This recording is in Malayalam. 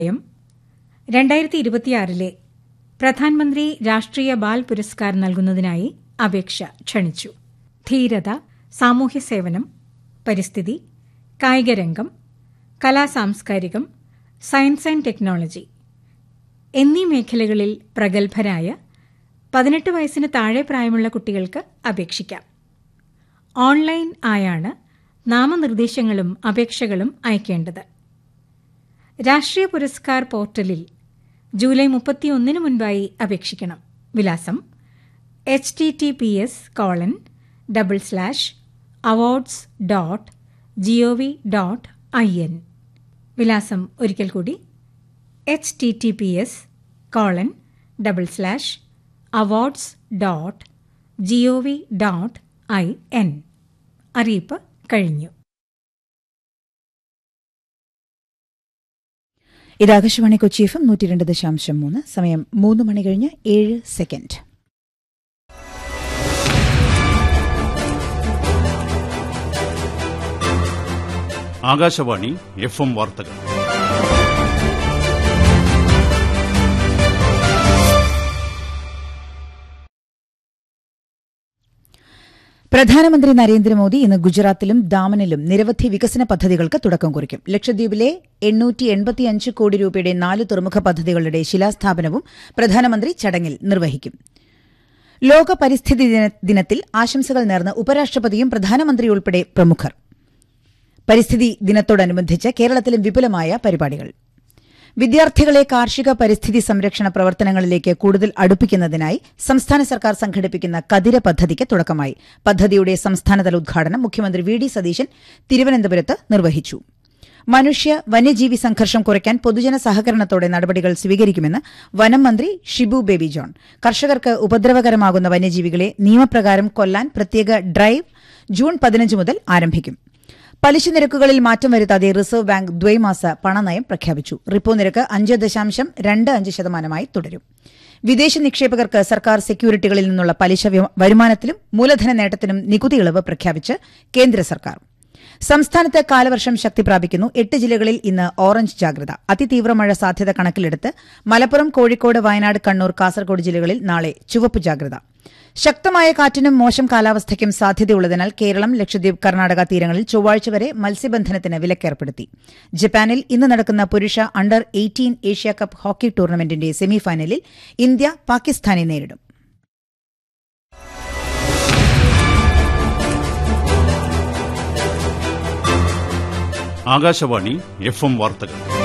യം രണ്ടായിരത്തി ഇരുപത്തിയാറിലെ പ്രധാനമന്ത്രി രാഷ്ട്രീയ ബാൽ പുരസ്കാർ നൽകുന്നതിനായി അപേക്ഷ ക്ഷണിച്ചു ധീരത സാമൂഹ്യ സേവനം പരിസ്ഥിതി കായികരംഗം കലാസാംസ്കാരികം സയൻസ് ആൻഡ് ടെക്നോളജി എന്നീ മേഖലകളിൽ പ്രഗത്ഭരായ പതിനെട്ട് വയസ്സിന് താഴെ പ്രായമുള്ള കുട്ടികൾക്ക് അപേക്ഷിക്കാം ഓൺലൈൻ ആയാണ് നാമനിർദ്ദേശങ്ങളും അപേക്ഷകളും അയക്കേണ്ടത് രാഷ്ട്രീയ പുരസ്കാർ പോർട്ടലിൽ ജൂലൈ മുപ്പത്തിയൊന്നിന് മുൻപായി അപേക്ഷിക്കണം വിലാസം H T T P S colon double slash awards dot G O V dot I N വിലാസം ഒരിക്കൽ കൂടി H T T P S colon double slash awards dot G O V dot I N അറിയിപ്പ് കഴിഞ്ഞു ഇത് ആകാശവാണി കൊച്ചി എഫ് എം നൂറ്റി രണ്ട് ദശാംശം മൂന്ന് സമയം മൂന്ന് മണി കഴിഞ്ഞ് ഏഴ് സെക്കൻഡ് ആകാശവാണി എഫ് എം വാർത്തകൾ പ്രധാനമന്ത്രി നരേന്ദ്രമോദി ഇന്ന് ഗുജറാത്തിലും ദാമനിലും നിരവധി വികസന പദ്ധതികൾക്ക് തുടക്കം കുറിക്കും ലക്ഷദ്വീപിലെ എണ്ണൂറ്റി എൺപത്തിയഞ്ച് കോടി രൂപയുടെ നാല് തുറമുഖ പദ്ധതികളുടെ ശിലാസ്ഥാപനവും പ്രധാനമന്ത്രി ചടങ്ങിൽ നിർവഹിക്കും ലോക പരിസ്ഥിതി ദിന- ദിനത്തിൽ ആശംസകൾ നേർന്ന് ഉപരാഷ്ട്രപതിയും പ്രധാനമന്ത്രിയുൾപ്പെടെ പ്രമുഖർ പരിസ്ഥിതി ദിനത്തോടനുബന്ധിച്ച് കേരളത്തിലും വിപുലമായ പരിപാടികൾ വിദ്യാർത്ഥികളെ കാർഷിക പരിസ്ഥിതി സംരക്ഷണ പ്രവർത്തനങ്ങളിലേക്ക് കൂടുതൽ അടുപ്പിക്കുന്നതിനായി സംസ്ഥാന സർക്കാർ സംഘടിപ്പിക്കുന്ന കതിര പദ്ധതിക്ക് തുടക്കമായി പദ്ധതിയുടെ സംസ്ഥാനതല ഉദ്ഘാടനം മുഖ്യമന്ത്രി വി ഡി സതീശൻ തിരുവനന്തപുരത്ത് നിർവഹിച്ചു മനുഷ്യ വന്യജീവി സംഘർഷം കുറയ്ക്കാൻ പൊതുജന സഹകരണത്തോടെ നടപടികൾ സ്വീകരിക്കുമെന്ന് വനം മന്ത്രി ഷിബു ബേബി ജോൺ കർഷകർക്ക് ഉപദ്രവകരമാകുന്ന വന്യജീവികളെ നിയമപ്രകാരം കൊല്ലാൻ പ്രത്യേക ഡ്രൈവ് ജൂൺ പതിനഞ്ച് മുതൽ ആരംഭിക്കും പലിശ നിരക്കുകളിൽ മാറ്റം വരുത്താതെ റിസർവ് ബാങ്ക് ദ്വൈമാസ പണനയം പ്രഖ്യാപിച്ചു റിപ്പോ നിരക്ക് അഞ്ച് ദശാംശം രണ്ട് അഞ്ച് ശതമാനമായി തുടരും വിദേശ നിക്ഷേപകർക്ക് സർക്കാർ സെക്യൂരിറ്റികളിൽ നിന്നുള്ള പലിശ വ്യ- വരുമാനത്തിലും മൂലധന നേട്ടത്തിനും നികുതി ഇളവ് പ്രഖ്യാപിച്ച് കേന്ദ്ര സർക്കാർ സംസ്ഥാനത്ത് കാലവർഷം ശക്തി പ്രാപിക്കുന്നു എട്ട് ജില്ലകളിൽ ഇന്ന് ഓറഞ്ച് ജാഗ്രത അതിതീവ്ര മഴ സാധ്യത കണക്കിലെടുത്ത് മലപ്പുറം കോഴിക്കോട് വയനാട് കണ്ണൂർ കാസർഗോഡ് ജില്ലകളിൽ നാളെ ചുവപ്പ് ജാഗ്രത ശക്തമായ കാറ്റിനും മോശം കാലാവസ്ഥയ്ക്കും സാധ്യതയുള്ളതിനാൽ കേരളം ലക്ഷദ്വീപ് കർണാടക തീരങ്ങളിൽ ചൊവ്വാഴ്ച വരെ മത്സ്യബന്ധനത്തിന് വിലക്കേർപ്പെടുത്തി ജപ്പാനിൽ ഇന്ന് നടക്കുന്ന പുരുഷ under eighteen Asia cup hockey ടൂർണമെന്റിന്റെ സെമിഫൈനലിൽ ഇന്ത്യ പാകിസ്ഥാനെ നേരിടും ആകാശവാണി എഫ് എം വാർത്തകൾ